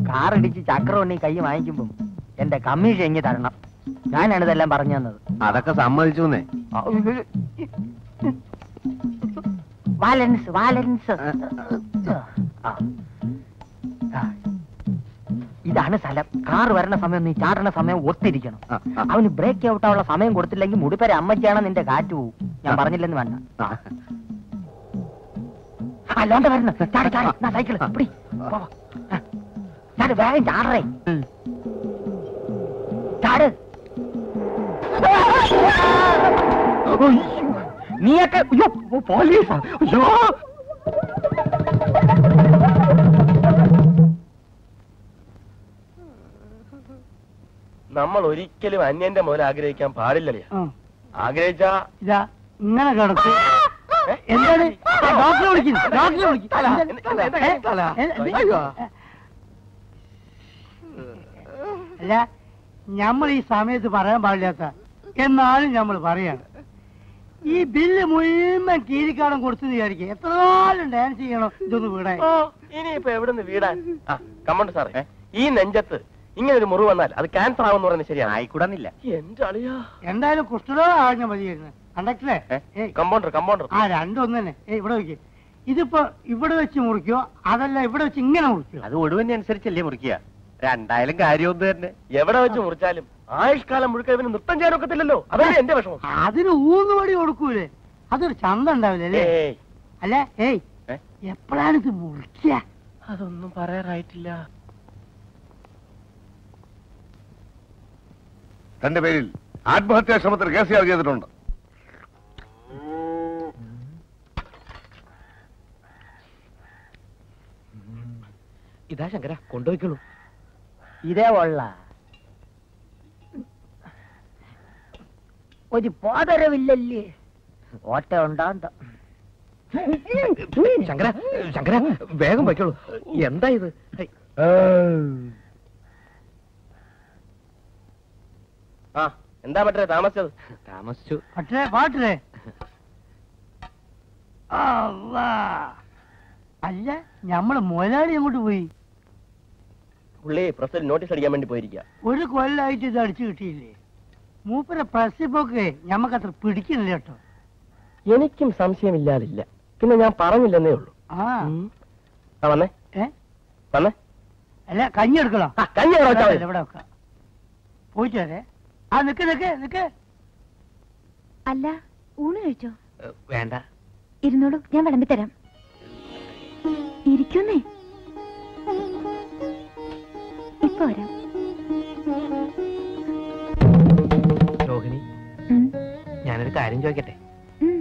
Car ഇടിച്ച് ചക്രം ഉണ്ണി കൈ വാങ്ങിക്കുമ്പം എന്റെ കമ്മീഷൻ എങ്ങി തരണം ഞാനാണ് ഇതെല്ലാം പറഞ്ഞു തന്നത് അതൊക്കെ സമ്മതിച്ചു വാലൻസ് വാലൻസ് ആ. ആ. ഇതാണ് സ്ഥലം കാർ വരണ സമയം നീ ചാടണ സമയം ഒത്തിരിക്കണം അവന് ബ്രേക്ക് ഔട്ട് ആവുള്ള സമയം കൊടുത്തില്ലെങ്കിൽ മുടിപ്പേരെ അമ്മയ്ക്കാണ് നിന്റെ കാറ്റ് പോവും ഞാൻ പറഞ്ഞില്ലെന്ന് വേണ്ട അല്ലാണ്ട് വരണം ചാട് ചാട് നാ സൈക്കിൾ പിടി പോ. ആ. ചാട് വേഗം ചാടറേ ചാട് അയ്യോ. നീയൊക്കെ അയ്യോ പോലീസാ അയ്യോ നമ്മൾ ഒരിക്കലും അന്യന്റെ മുതൽ ആഗ്രഹിക്കാൻ പാടില്ലല്ലേ ആഗ്രഹിച്ചാ ഇതാ ഇങ്ങനെ കിടക്കും എന്താണ് ഡോക്ടറെ വിളിക്കുന്നു ഡോക്ടറെ വിളിക്കുന്നു അല്ല നമ്മൾ ഈ സമയത്ത് പറയാൻ പാടില്ലാത്ത എന്നാലും നമ്മൾ പറയാണ് ഈ ബില്ല് മുഴുവൻ കീരിക്കാടം കൊടുത്തു വിചാരിക്കും എത്ര നാളും ഡാൻസ് ചെയ്യണം ഇതൊന്ന് വീടാൻ ഓ ഇനിയിപ്പോ എവിടുന്ന് വീടാൻ ആ കമ്മണ്ട് സാറേ ഈ നെഞ്ചത്ത് ഇങ്ങനെ ഒരു മുറിവ് വന്നാൽ അത് ക്യാൻസർ ആവുമെന്ന് പറയുന്നത് ശരിയാണ് ആയിക്കൂടന്നില്ല എന്റെ അളിയാ എന്തായാലും കുഷ്ഠരോഗം ആകാൻ മതിയായിരുന്നു കണ്ടക്ടറെ ഏയ് കമ്പൗണ്ടർ കമ്പൗണ്ടർ ആ രണ്ടും ഒന്ന് തന്നെ ഏയ് ഇവിടെ വെക്ക് ഇതിപ്പോ ഇവിടെ വെച്ച് മുറിക്കോ അതല്ല ഇവിടെ വെച്ച് ഇങ്ങനെ മുറിക്കോ അത് ഒടുവിനെ അനുസരിച്ചല്ലേ മുറിക്കുക രണ്ടായാലും കാര്യം ഒന്ന് തന്നെ എവിടെ വെച്ച് മുറിച്ചാലും ആയുഷ്കാലം മുഴുക്ക ഇവന് നൃത്തം ചെയ്യാൻ ഒക്കത്തില്ലല്ലോ അതല്ലേ എന്റെ വിഷമം അതിന് ഊന്നുവടി കൊടുക്കൂലേ അതൊരു ചന്ത ഉണ്ടാവില്ല അല്ലേ ഏയ് അല്ല ഏയ് ഏ? എപ്പോഴാണ് ഇത് മുറിക്കുക അതൊന്നും പറയാറായിട്ടില്ല തന്റെ പേരിൽ ആത്മഹത്യാ ശ്രമത്തിൽ കേസ് ചാർജ് ചെയ്തിട്ടുണ്ട് ഇതാ ശങ്കര കൊണ്ടുപോയിക്കോളൂ ഇതേ ഉള്ള ഒരു പോതരവില്ലല്ലേ ഓട്ട ഉണ്ടാന്ത ശങ്കര ശങ്കര വേഗം വയ്ക്കോളൂ എന്താ ഇത് ആ എന്താ പറ്റേ താമസിച്ചത് താമസിച്ചു പക്ഷേ പാട്ടില്ലേ അല്ലാ. അല്ല ഞമ്മള് മുതലാളി അങ്ങോട്ട് പോയി പുള്ളി പ്രസിൽ നോട്ടീസ് അടിക്കാൻ വേണ്ടി പോയിരിക്കുക ഒരു കൊല്ലായിട്ട് ഇത് അടിച്ചു കിട്ടിയില്ലേ മൂപ്പരെ പ്രസിപ്പൊക്കെ ഞമ്മക്ക് അത്ര പിടിക്കുന്നില്ല കേട്ടോ എനിക്കും സംശയമില്ലാതില്ല പിന്നെ ഞാൻ പറഞ്ഞില്ലെന്നേ ഉള്ളൂ ആ ആ വന്നേ ഏ വന്നേ അല്ല കഞ്ഞി എടുക്കണം ആ, കഞ്ഞി അവിടെ വെച്ചാ മതി. ഇവിടെ വെക്കാം പോയിട്ട് വരെ ആ നിക്ക് നിക്ക് നിക്ക് അല്ല ഊണ് കഴിച്ചോ വേണ്ട ഇരുന്നോളൂ ഞാൻ വിളമ്പിത്തരാം ഇരിക്കുന്നേ ഇപ്പൊ വരാം രോഹിണി ഉം, ഞാനൊരു കാര്യം ചോദിക്കട്ടെ ഉം.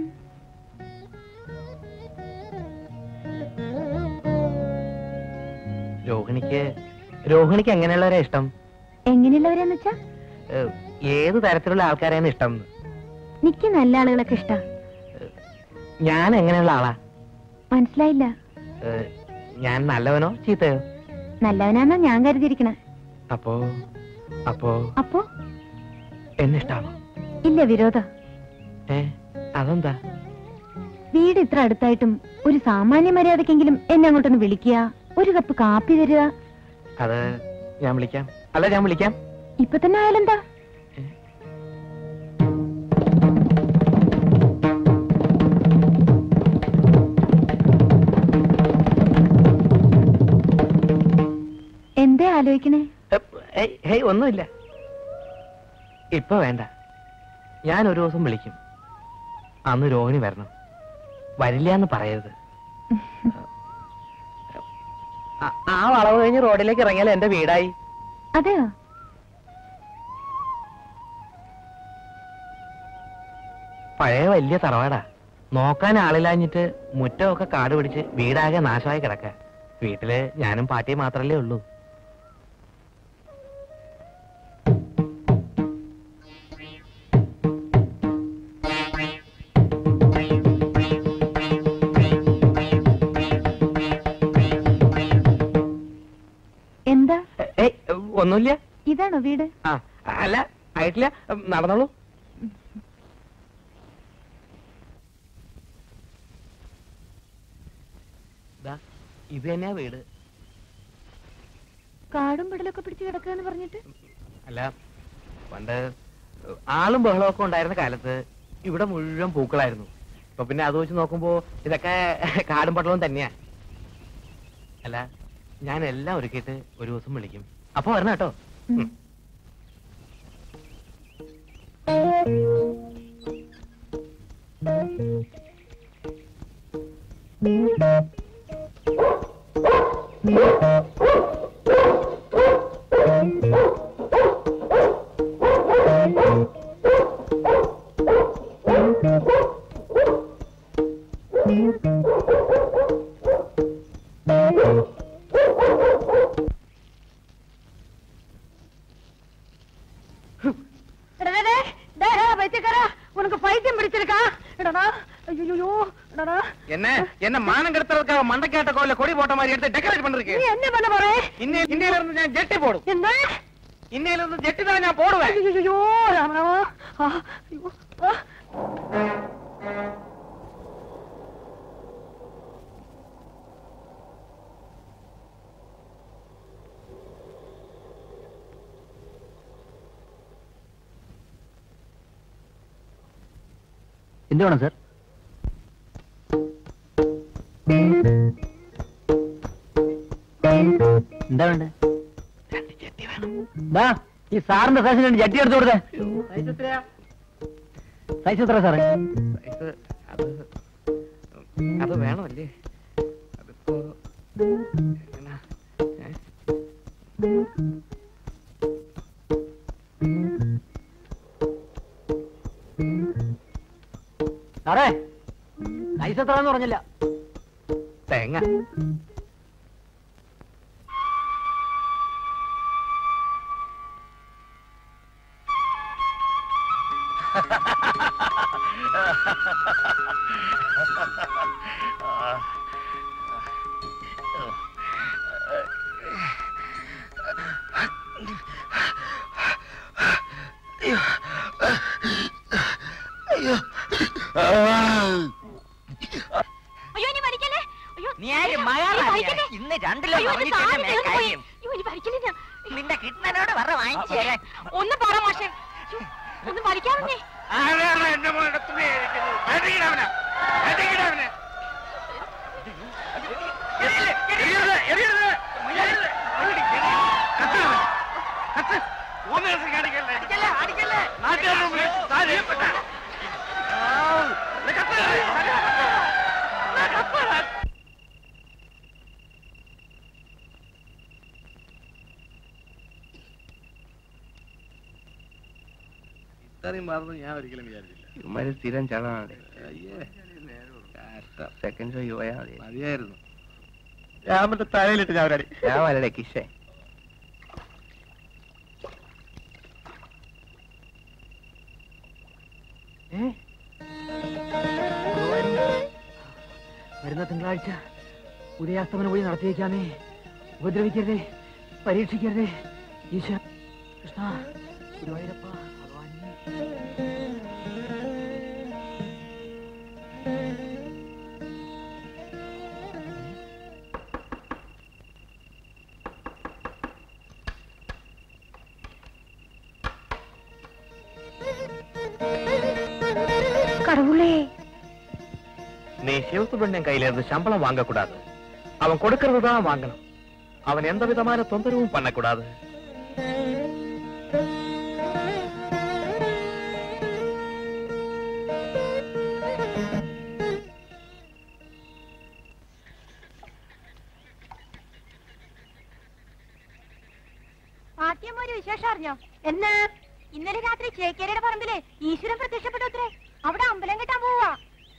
രോഹിണിക്ക് രോഹിണിക്ക് എങ്ങനെയുള്ളവരാ ഇഷ്ടം എങ്ങനെയുള്ളവരാന്ന് വെച്ചാ ഏഹ്, ഏത് തരത്തിലുള്ള ആൾക്കാരെയാണ് ഇഷ്ടം നിക്ക് നല്ല ആളുകളൊക്കെ ഇഷ്ടാ ഞാൻ എങ്ങനെയുള്ള ആളാ മനസ്സിലായില്ല ഏഹ്, ഞാൻ നല്ലവനോ ചീത്തയോ നല്ലവനാന്നാ ഞാൻ കരുതിയിരിക്കണ അപ്പോ അപ്പോ അപ്പോ എന്നെ ഇഷ്ടാണോ ഇല്ല വിരോധ ഏ അതെന്താ വീട് ഇത്ര അടുത്തായിട്ടും ഒരു സാമാന്യ മര്യാദക്കെങ്കിലും എന്നെ അങ്ങോട്ടൊന്ന് വിളിക്കുക ഒരു കപ്പ് കാപ്പി തരിക അത് ഞാൻ വിളിക്കാം അല്ല ഞാൻ വിളിക്കാം ഇപ്പൊ തന്നെ ആയാലെന്താ എന്തേ ആലോചിക്കണേ എപ്പ്, ഏയ്, ഹേയ് ഒന്നുമില്ല ഇപ്പൊ വേണ്ട ഞാൻ ഒരു ദിവസം വിളിക്കും അന്ന് രോഹിണി വരണം വരില്ല എന്ന് പറയരുത് ആ- ആ വളവ് കഴിഞ്ഞ് റോഡിലേക്ക് ഇറങ്ങിയാൽ എന്റെ വീടായി അതെയോ പഴയ വലിയ തറവാടാ നോക്കാൻ ആളില്ലാഞ്ഞിട്ട് മുറ്റമൊക്കെ കാട് പിടിച്ച് വീടാകെ നാശമായി കിടക്ക വീട്ടില് ഞാനും പാട്ടിയും മാത്രല്ലേ ഉള്ളൂ എന്താ ഏയ് ഒന്നുമില്ല ഇതാണോ വീട് ആ അല്ല ആയിട്ടില്ല നടന്നോളൂ ദാ, ഇത് തന്നെയാ വീട് കാടും പെടലൊക്കെ പിടിച്ച് കിടക്കുക പറഞ്ഞിട്ട് അല്ല പണ്ട് ആളും ബഹളമൊക്കെ ഉണ്ടായിരുന്ന കാലത്ത് ഇവിടെ മുഴുവൻ പൂക്കളായിരുന്നു ഇപ്പൊ പിന്നെ അത് വെച്ച് നോക്കുമ്പോ ഇതൊക്കെ കാടും പട്ടളവും തന്നെയാ അല്ല ഞാൻ എല്ലാം ഒരുക്കിയിട്ട് ഒരു ദിവസം വിളിക്കും അപ്പൊ വരണം കേട്ടോ ഉം. உனக்கு பைத்தியம் பிடிச்சிருக்கா இடடா ஐயோ இடடா என்ன என்ன மானம் கெடுத்துறதுக்காக மண்டைக்காட்ட கோயில கொடி போட்ட மாதிரி எடுத்து டெக்கரேட் நீ பண்ணிருக்கேன் என்ன பண்ண போற இன்னை இன்னையில இருந்து நான் ஜெட்டி போடும் என்ன இன்னையில இருந்து ஜெட்டி தான் நான் போடுவேன் ஐயோ ராமராமா ஆ, ஐயோ ஆ. എന്ത് വേണം സാർ എന്താ വേണ്ടേ ദാ, ഈ സാറിന്റെ സൈസിന് വേണ്ടി ജട്ടി എടുത്തു കൊടുത്തേ സൈസ് എത്ര സാറേ ഇത് അത് അത് വേണമല്ലേ അതിപ്പോ എങ്ങനാ? ഏ? സാറേ സൈസ് എത്രയാന്ന് പറഞ്ഞില്ല തേങ്ങ അയ്യോ ഇനി വലിക്കല്ലേ അയ്യോ നീ ആര് അയ്യോ, മലയാളം ഇനി അറിയാ? വലിക്കല്ലേ? ഇന്ന് രണ്ടിലോ അയ്യോ, എന്റെ പറഞ്ഞിട്ടല്ലേ താടി മേ തീർന്നു പോയി. കാര്യം. അയ്യോ, ഇനി വലിക്കല്ലേ ഞാൻ? നിന്റെ കിട്ടനോട് പറ വാങ്ങിച്ചു തരാൻ ഒന്ന് പറ മാഷേ അയ്യോ, ഒന്ന് വലിക്കാമെന്നേ ആരാണ് എന്റെ മോനെ തുണി അഴിക്കുന്നത്? അടിക്കണവനെ. അടിക്കണവനെ. എറിയരുത്, എറിയരുത്, എറിയരുത്. എറിയരുത്. കത്ത് അവൻ. കത്ത്. ഊന്ന് ദിവസം കാണിക്കല്ലേ. നാട്ടുകാരുടെ മുമ്പിൽ താൻ ഏൽപ്പെട്ട. ആ, ഇത് കത്ത്. കത്ത്. ഇത്രയും മാറുന്നു ഞാൻ ഒരിക്കലും വിചാരിച്ചില്ല ഇവന്മാര് സ്ഥിരം ചളമാണ് അയ്യേ സെക്കൻഡ് ഷോ പോയാ മതി മതിയായിരുന്നു രാമന്റെ തലയിലിട്ട് ഞാൻ ഒരടി ഞാൻ വരടെ കിഷേ വരുന്ന തിങ്കളാഴ്ച ഉദയാസ്തമന വഴി നടത്തിയേക്കാമേ ഉപദ്രവിക്കരുതേ പരീക്ഷിക്കരുതേ ഈശ കൃഷ്ണ ഗുരുവായൂരപ്പ ഭഗവാനേ கடவுளே நீ சிவசுப்ரமணியன் கையில இருந்து சம்பளம் வாங்க கூடாது அவன் கொடுக்கறது தான் வாங்கணும் அவன் எந்த விதமான தொந்தரவும் பண்ணக்கூடாது ആദ്യം ഒരു വിശേഷം അറിഞ്ഞോ എന്നാ ഇന്നലെ രാത്രി ചേക്കേരിയുടെ പറമ്പില് ഈശ്വരൻ പ്രത്യക്ഷപ്പെട്ടത്രേ അവിടെ അമ്പലം കെട്ടാൻ പോവാ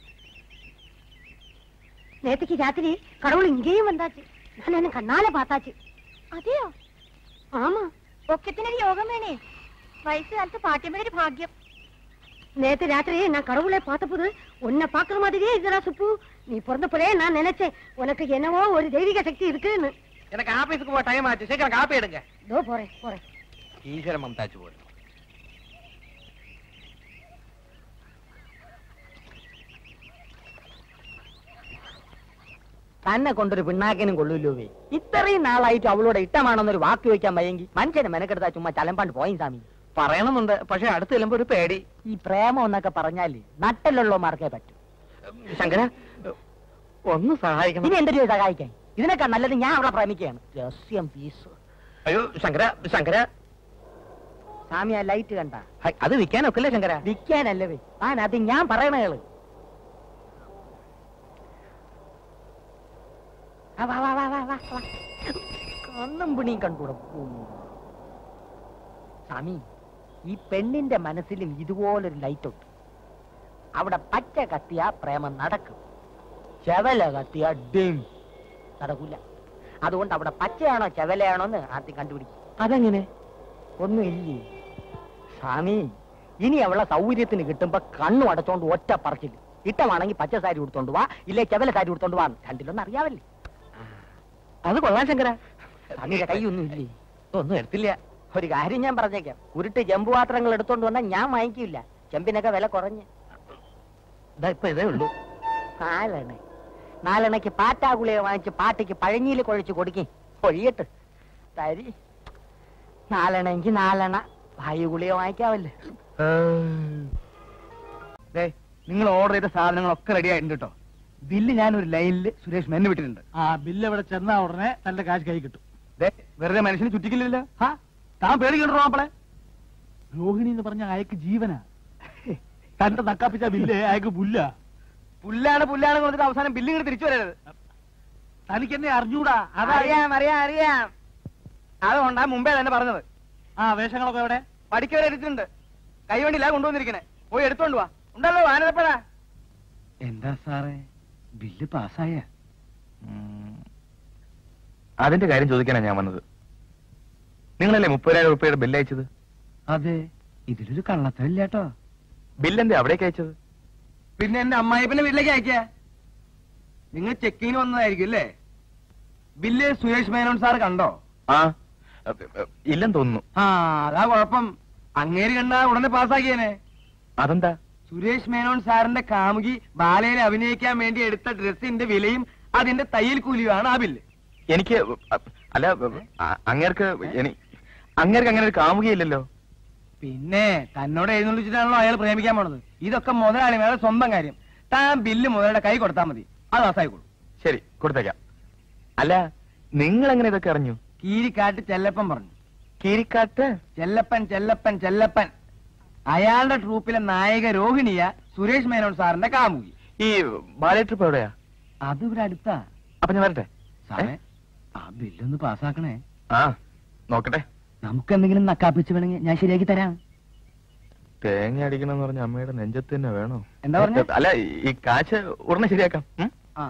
நேத்துக்கு ராத்திரி கடவுள் இங்கேயும் வந்தாச்சு நான் என்ன கண்ணால பார்த்தாச்சு അതെയോ ஆமா ഒക്കത്തിനൊരു യോഗം വേണേ വയസ്സുകാലത്ത് പാട്ടിയമ്മയുടെ ഒരു ഭാഗ്യം நேத்து ராத்திரி நான் கடவுளை பார்த்தபோது உன்னை பாக்குற மாதிரியே இதுடா சுப்பு நீ பிறந்தப்பவே நான் நினைச்சேன் உனக்கு என்னவோ ஒரு தெய்வீக சக்தி இருக்குன்னு எனக்கு ஆபீஸுக்கு போக டைம் ஆச்சு சீக்கிரம் காப்பி எடுங்க இதோ போறேன் போறேன் ஈஸ்வர மம்தாச்சு போடு തന്നെ കൊണ്ടൊരു പിണ്ണാക്കിനും കൊള്ളൂലോവേ ഇത്രയും നാളായിട്ട് അവളോട് ഇഷ്ടമാണെന്നൊരു വാക്ക് ചോദിക്കാൻ വയ്യെങ്കിൽ മനുഷ്യനെ മെനക്കെടുത്താ ചുമ്മാ ചലമ്പാണ്ട് പോയും സ്വാമി പറയണമെന്നുണ്ട് പക്ഷെ അടുത്ത് ചെല്ലുമ്പോ ഒരു പേടി ഈ പ്രേമം എന്നൊക്കെ പറഞ്ഞാല് നട്ടലുള്ളമാർക്കേ പറ്റൂ ശങ്കര ഒന്ന് സഹായിക്കണം ഇനി എന്തൊരു സഹായിക്കാൻ ഇതിനേക്കാൾ നല്ലത് ഞാൻ അവളെ പ്രേമിക്കുകയാണ് രഹസ്യം പീസ് അയ്യോ ശങ്കര ശങ്കര സ്വാമി ആ ലൈറ്റ് കണ്ട ഹൈ, അത് വിൽക്കാനൊക്കില്ല ശങ്കര വിൽക്കാനല്ലവേ ആ അത് ഞാൻ പറയണ കേള് ആ, വാ, വാ, വാ, വാ, വാ, വാ. കണ്ണും പിണിയും കണ്ടൂടെ സ്വാമി ഈ പെണ്ണിന്റെ മനസ്സിലും ഇതുപോലൊരു ലൈറ്റ് ഉണ്ട് അവിടെ പച്ച കത്തിയ പ്രേമം നടക്കും ചെവല കത്തിയ ഡിം നടക്കൂല അതുകൊണ്ട് അവിടെ പച്ചയാണോ ചെവലയാണോ എന്ന് ആദ്യം കണ്ടുപിടിക്കും അതെങ്ങനെ ഒന്നുമില്ലേ സ്വാമി ഇനി അവളെ സൗകര്യത്തിന് കിട്ടുമ്പോ കണ്ണു അടച്ചോണ്ട് ഒറ്റ പറച്ചില്ല ഇട്ടമാണെങ്കിൽ പച്ച സാരി ഉടുത്തോണ്ട് വാ ഇല്ലേ ചെവല സാരി ഉടുത്തോണ്ട് വാ രണ്ടിലൊന്നും അറിയാവല്ലേ അത് കൊള്ളാം ശങ്കര സ്വാമിയുടെ കൈയൊന്നും ഇല്ലേ ഒന്നും എടുത്തില്ല ഒരു കാര്യം ഞാൻ പറഞ്ഞേക്കാം ഉരുട്ട് ചെമ്പ് പാത്രങ്ങൾ എടുത്തോണ്ട് വന്നാൽ ഞാൻ വാങ്ങിക്കില്ല ചെമ്പിനൊക്കെ വില കുറഞ്ഞ് ഇതാ ഇപ്പൊ ഇതേ ഉള്ളൂ നാലെണ്ണ നാലെണ്ണയ്ക്ക് പാറ്റാഗുളിക വാങ്ങിച്ച് പാട്ടിക്ക് പഴഞ്ഞിയിൽ കുഴച്ച് കൊടുക്കേ ഒഴിയട്ട് തരി നാലെണ്ണെങ്കിൽ നാലെണ്ണ വായു ഗുളിക വാങ്ങിക്കാവല്ലേ നിങ്ങൾ ഓർഡർ ചെയ്ത സാധനങ്ങളൊക്കെ റെഡി ആയിട്ടുണ്ട് കേട്ടോ ബില്ല് ഞാൻ ഒരു ലൈനിൽ സുരേഷ് മെന്ന് വിട്ടിട്ടുണ്ട് ആ ബില്ല് ഇവിടെ ചെന്നാ ഉടനെ തന്റെ കാശ് കൈ കിട്ടും ദേ, വെറുതെ മനുഷ്യന് ചുറ്റിക്കില്ലല്ലോ ഹാ താൻ പേടിക്കണ്ടോ മാപ്പിളെ രോഹിണി എന്ന് പറഞ്ഞ അയക്ക് ജീവനാ തന്റെ നക്കാപ്പിച്ച ബില്ല് അയക്ക് പുല്ല പുല്ലാണ് പുല്ലാണ് കൊണ്ടിട്ട് അവസാനം ബില്ല് ഇങ്ങോട്ട് തിരിച്ചു വരരുത് തനിക്ക് എന്നെ അറിഞ്ഞൂടാ അതാ അറിയാം അറിയാം അറിയാം അതുകൊണ്ടാ മുമ്പേ തന്നെ പറഞ്ഞത് ആ വേഷങ്ങളൊക്കെ എവിടെ പഠിക്കവരെ എടുത്തിട്ടുണ്ട് കൈവണ്ടിയിലാ കൊണ്ടുവന്നിരിക്കണേ പോയി എടുത്തോണ്ട് വാ ഉണ്ടല്ലോ ആനന്ദപ്പെടാ എന്താ സാറേ ബില്ല് പാസ്സായ അതിന്റെ കാര്യം ചോദിക്കാനാണ് ഞാൻ വന്നത് നിങ്ങളല്ലേ മുപ്പതിനായിരം രൂപയുടെ ബില്ല് അയച്ചത് അതെ ഇതിലൊരു കള്ളത്തരില്ല കേട്ടോ ബില്ലെന്തേ അവിടേക്ക് അയച്ചത് പിന്നെ എന്റെ അമ്മായിപ്പന്റെ വീട്ടിലേക്ക് അയക്ക നിങ്ങൾ ചെക്കിങ്ങിന് വന്നതായിരിക്കും അല്ലേ ബില്ല് സുരേഷ് മേനോൻ സാർ കണ്ടോ ആ അ- അ- ഇല്ലെന്ന് തോന്നുന്നു ആ അതാ കുഴപ്പം അങ്ങേര് കണ്ട ഉടനെ പാസ്സാക്കിയേനെ അതെന്താ സുരേഷ് മേനോൻ സാറിന്റെ കാമുകി ബാലയിൽ അഭിനയിക്കാൻ വേണ്ടി എടുത്ത ഡ്രസ്സിന്റെ വിലയും അതിന്റെ തയ്യൽ കൂലിയുമാണ് ആ ബില്ല് എനിക്ക് അ- അല്ല അ- അങ്ങേർക്ക് എനി അങ്ങേർക്ക് അങ്ങനെ ഒരു കാമുകയില്ലല്ലോ പിന്നെ തന്നോട് എഴുന്നള്ളിച്ചിട്ടാണല്ലോ അയാൾ പ്രേമിക്കാൻ പോണത് ഇതൊക്കെ മുതലാളിമാരുടെ സ്വന്തം കാര്യം താൻ ബില്ല് മുതലാളിയുടെ കൈ കൊടുത്താൽ മതി അത് പാസ്സായിക്കോളൂ ശരി കൊടുത്തേക്കാം അല്ല നിങ്ങൾ എങ്ങനെ ഇതൊക്കെ അറിഞ്ഞു കീരിക്കാട്ട് ചെല്ലപ്പൻ പറഞ്ഞു കീരിക്കാട്ട് ചെല്ലപ്പൻ ചെല്ലപ്പൻ ചെല്ലപ്പൻ അയാളുടെ ട്രൂപ്പിലെ നായിക രോഹിണിയ സുരേഷ് മേനോൻ സാറിന്റെ കാമുകി ഈ ബാലേ ട്രിപ്പ് എവിടെയാ അത് ഇവിടെ അടുത്താ അപ്പൊ ഞാൻ വരട്ടെ സാറേ ആ ബില്ലൊന്ന് പാസ്സാക്കണേ ആ നോക്കട്ടെ നമുക്ക് എന്തെങ്കിലും നക്കാപ്പിച്ച് വേണമെങ്കിൽ ഞാൻ ശരിയാക്കി തരാം തേങ്ങ അടിക്കണമെന്ന് പറഞ്ഞ അമ്മയുടെ നെഞ്ചത്ത് തന്നെ വേണോ എന്താ പറഞ്ഞേ? അല്ല ഈ കാശ് ഉടനെ ശരിയാക്കാം ഉം? ആ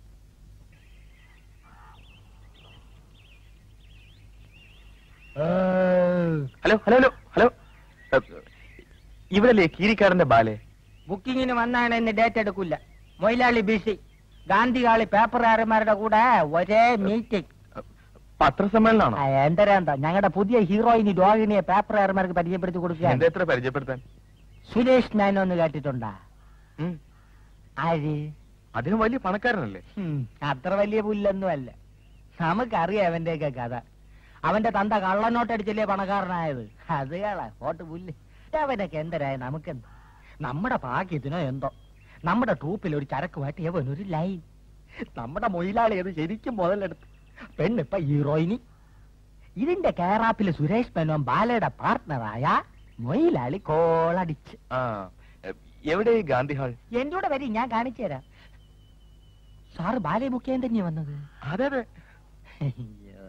ഹലോ ഹലോ ഹലോ ഹലോ ഏ, ഇവിടല്ലേ കീരിക്കാടന്റെ ബാലെ ബുക്കിങ്ങിന് വന്നാണ് ഇന്ന് ഡേറ്റ് എടുക്കില്ല മൊയിലാളി ബിസി ഗാന്ധികാളി പേപ്പറുകാരന്മാരുടെ കൂടെ ഒരേ മീറ്റിംഗ് പത്രസമ്മേളനാണോ എന്തരാ എന്താ ഞങ്ങളുടെ പുതിയ ഹീറോയിനി രോഹിണിയെ പേപ്പറുകാരന്മാർക്ക് പരിചയപ്പെടുത്തി കൊടുക്കുക എന്താ എത്ര പരിചയപ്പെടുത്താൻ സുരേഷ് മേനോ എന്ന് കേട്ടിട്ടുണ്ടാ ഉം. ആര് അദ്ദേഹം വലിയ പണക്കാരനല്ലേ ഹും, അത്ര വലിയ പുല്ലൊന്നും അല്ല നമുക്കറിയാം അവന്റെയൊക്കെ കഥ അവന്റെ തന്ത കള്ളനോട്ടടിച്ചല്ലേ പണക്കാരനായത് അത് കേള ഓട്ട് പുല്ല് അവനൊക്കെ എന്തരായ നമുക്കെന്ത് നമ്മുടെ ഭാഗ്യത്തിനോ എന്തോ നമ്മുടെ ട്രൂപ്പിൽ ഒരു ചരക്കുമായിട്ട് എവൻ ഒരു ലൈൻ നമ്മുടെ മൊയിലാളി അത് ശരിക്കും മുതലെടുത്ത് പെണ്ണിപ്പ ഹീറോയിനി ഇതിന്റെ കേറാപ്പില് സുരേഷ് മേനോൻ ബാലയുടെ പാർട്ട്ണറായ മൊയിലാളി കോളടിച്ച് ആ ഏ, എവിടെ ഈ ഗാന്ധി ഹാൾ എന്റെ കൂടെ വരി ഞാൻ കാണിച്ചു തരാം സാറ് ബാലയെ ബുക്ക് ചെയ്യാൻ തന്നെയാ വന്നത് അതെ അതെ അയ്യോ.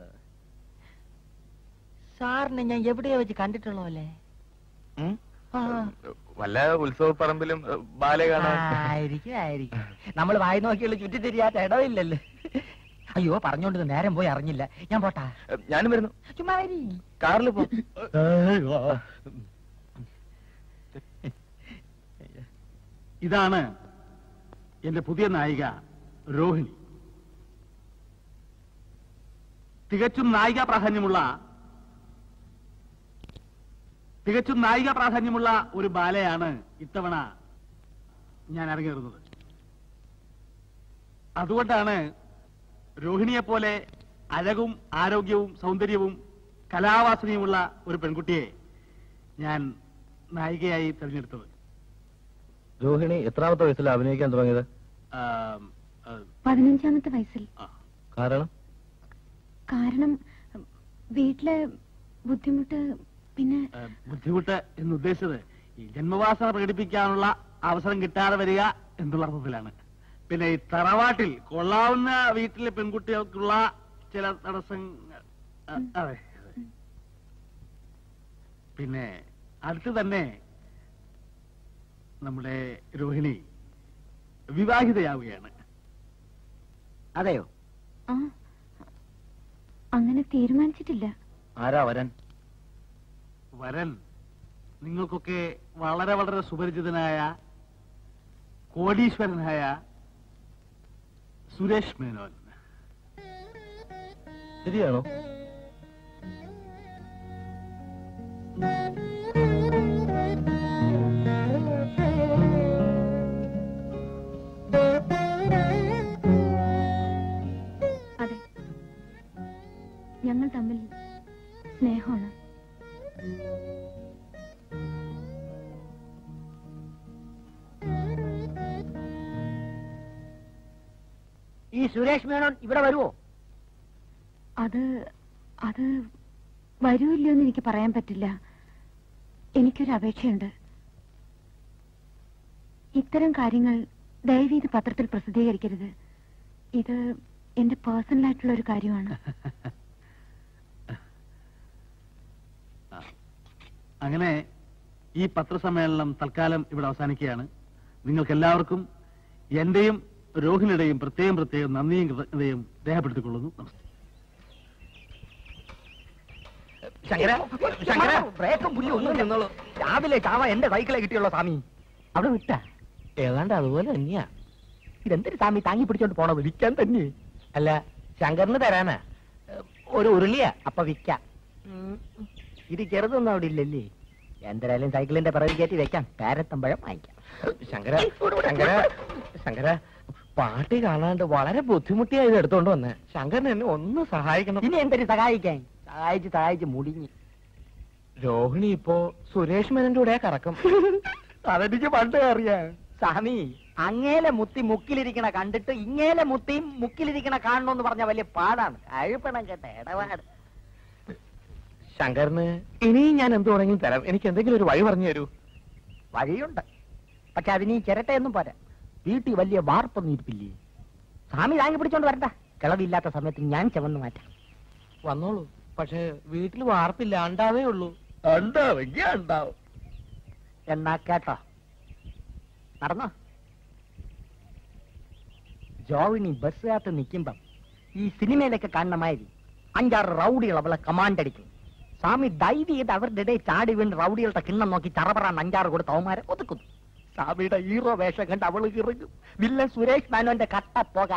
സാറിനെ ഞാൻ എവിടെയാ വെച്ച് കണ്ടിട്ടുള്ളതല്ലേ ഉം. ആ. വല്ല ഉത്സവ പറമ്പിലും ഏ, ബാലെ കാണാൻ ആയിരിക്കും ആയിരിക്കും നമ്മൾ വായി നോക്കിയുള്ള ചുറ്റി തിരിയാത്ത ഇടവില്ലല്ലേ അയ്യോ പറഞ്ഞോണ്ട് ഇത് നേരം പോയി അറിഞ്ഞില്ല ഞാൻ പോട്ടാ ഏ, ഞാനും വരുന്നു ചുമ്മാ വരി കാറിൽ പോ ഇതാണ് എന്റെ പുതിയ നായിക രോഹിണി തികച്ചും നായിക പ്രാധാന്യമുള്ള തികച്ചും നായിക പ്രാധാന്യമുള്ള ഒരു ബാലയാണ് ഇത്തവണ ഞാൻ അരങ്ങേറുന്നത് അതുകൊണ്ടാണ് രോഹിണിയെ പോലെ അഴകും ആരോഗ്യവും സൗന്ദര്യവും കലാവാസനയുമുള്ള ഒരു പെൺകുട്ടിയെ ഞാൻ നായികയായി തിരഞ്ഞെടുത്തത് രോഹിണി എത്രാമത്തെ വയസ്സിൽ അഭിനയിക്കാൻ തുടങ്ങിയത് ആം, ആ, പതിനഞ്ചാമത്തെ വയസ്സിൽ ആ. കാരണം കാരണം വീട്ടിലെ ബുദ്ധിമുട്ട് പിന്നെ ആ, ബുദ്ധിമുട്ട് എന്ന് ഉദ്ദേശിച്ചത് ഈ ജന്മവാസന പ്രകടിപ്പിക്കാനുള്ള അവസരം കിട്ടാതെ വരിക എന്നുള്ള അർത്ഥത്തിലാണ് പിന്നെ ഈ തറവാട്ടിൽ കൊള്ളാവുന്ന വീട്ടിലെ പെൺകുട്ടികൾക്കുള്ള ചില തടസ്സങ്ങൾ ആ, അതെ അതെ. പിന്നെ അടുത്ത് തന്നെ നമ്മുടെ രോഹിണി വിവാഹിതയാവുകയാണ് അതെയോ ആ അങ്ങനെ തീരുമാനിച്ചിട്ടില്ല ആരാ വരൻ വരൻ നിങ്ങൾക്കൊക്കെ വളരെ വളരെ സുപരിചിതനായ കോടീശ്വരനായ സുരേഷ് മേനോൻ ശരിയാണോ അതെ ഞങ്ങൾ തമ്മിൽ സ്നേഹമാണ് ഈ സുരേഷ് മേനോൻ ഇവിടെ വരുവോ അത് അത് വരുമില്ലോ എന്ന് എനിക്ക് പറയാൻ പറ്റില്ല എനിക്കൊരു അപേക്ഷയുണ്ട് ഇത്തരം കാര്യങ്ങൾ ദയവീത് പത്രത്തിൽ പ്രസിദ്ധീകരിക്കരുത് ഇത് എന്റെ പേഴ്സണൽ ആയിട്ടുള്ള ഒരു കാര്യമാണ് അങ്ങനെ ഈ പത്രസമ്മേളനം തൽക്കാലം ഇവിടെ അവസാനിക്കുകയാണ് നിങ്ങൾക്ക് എല്ലാവർക്കും എന്റെയും രോഹിണിയുടെയും പ്രത്യേകം പ്രത്യേകം നന്ദിയും കൃതജ്ഞതയും രേഖപ്പെടുത്തിക്കൊള്ളുന്നു നമസ്തേ ശങ്കര ശങ്കര ബ്രേക്കും പുല്ലും ഒന്നും നിന്നോളൂ രാവിലെ ചാവ എന്റെ സൈക്കിളെ കിട്ടിയുള്ള സ്വാമി അവിടെ വിട്ട ഏതാണ്ട് അതുപോലെ തന്നെയാ ഇതെന്തൊരു സ്വാമി താങ്ങി പിടിച്ചോണ്ട് പോണത് വിൽക്കാൻ തന്നെ അല്ല ശങ്കറിന് തരാനാ ഒരു ഉരുളിയാ അപ്പൊ വിൽക്കാം ഇത് ചെറുതൊന്നും അവിടെ ഇല്ലല്ലേ എന്തായാലും സൈക്കിളിന്റെ പിറകിൽ കയറ്റി വെക്കാം കാരത്തമ്പഴം വാങ്ങിക്കാം ശങ്കര ശങ്കര ശങ്കര പാട്ടി കാണാണ്ട് വളരെ ബുദ്ധിമുട്ടിയായി ഇത് എടുത്തോണ്ട് വന്നേ ശങ്കരൻ എന്നെ ഒന്ന് സഹായിക്കണം ഇനി എന്തൊരു സഹായിക്കാൻ സഹായിച്ച് സഹായിച്ച് മുടിഞ്ഞ് രോഹിണി ഇപ്പോ സുരേഷ് മേനന്റെ കൂടെ കറക്കം അതെനിക്ക് പണ്ട് അറിയാം സ്വാമി അങ്ങേലെ മുത്തി മുക്കിലിരിക്കണ കണ്ടിട്ട് ഇങ്ങേലെ മുത്തിയും മുക്കിലിരിക്കണ കാണണമെന്ന് പറഞ്ഞ വലിയ പാടാണ് കഴിപ്പണം കേട്ട ഇടപാട് ശങ്കറിന് ഇനിയും ഞാൻ എന്ത് വേണമെങ്കിലും തരാം എനിക്ക് എന്തെങ്കിലും ഒരു വഴി പറഞ്ഞു തരൂ വഴിയുണ്ട് പക്ഷെ അതിന് ഈ ചിരട്ടയൊന്നും പോരാ വീട്ടിൽ വലിയ വാർപ്പൊന്നും ഇരിപ്പില്ലേ സ്വാമി താങ്ങി പിടിച്ചോണ്ട് വരണ്ട കിളവില്ലാത്ത സമയത്ത് ഞാൻ ചവന്ന് മാറ്റാം വന്നോളൂ പക്ഷെ വീട്ടിൽ വാർപ്പില്ല ഉണ്ടാവേ ഉള്ളൂ ഉണ്ടാവും ഉണ്ടാവും എന്നാ കേട്ടോ നടന്നോ ജോവിനി ബസ്സിനകത്ത് നിൽക്കുമ്പം ഈ സിനിമയിലൊക്കെ കാണുന്ന മാതിരി അഞ്ചാറ് റൗഡികൾ അവളെ കമാൻഡ് അടിക്കും സ്വാമി ഡൈവ് ചെയ്ത് അവരുടെ ഇടയിൽ ചാടി വീണ് റൗഡികളുടെ കിണ്ണം നോക്കി ചറപറാൻ അഞ്ചാറ് കൊടുത്ത് അവന്മാരെ ഒതുക്കുന്നു സ്വാമിയുടെ ഹീറോ വേഷം കണ്ട് അവള് ഇറങ്ങും വില്ലൻ സുരേഷ് മേനോന്റെ കട്ട പോക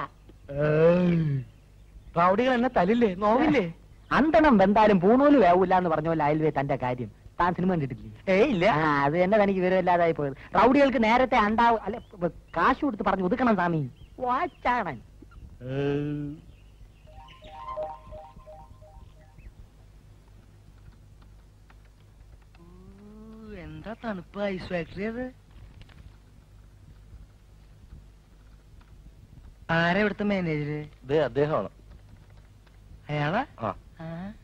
റൗഡികൾ എന്നെ തലില്ലേ നോവില്ലേ അന്തണം വെന്താലും പൂണൂല് വേവൂല എന്ന് പറഞ്ഞ പോലെ അയൽവേ തന്റെ കാര്യം താൻ സിനിമ കണ്ടിട്ടില്ലേ ഏയ് ഇല്ല ആ, അത് തന്നെ തനിക്ക് വിവരമില്ലാതായി പോയത് റൗഡികൾക്ക് നേരത്തെ അണ്ടാവ് അല്ല ബ- കാശ് കൊടുത്ത് പറഞ്ഞു ഒതുക്കണം സ്വാമി വാച്ചാണൻ എന്താ തണുപ്പ് ഐസ് ഫാക്ടറി അത് ആരാ ഇവിടുത്തെ മാനേജര് ഇത് അദ്ദേഹമാണ് അയാളാ ആ ആ.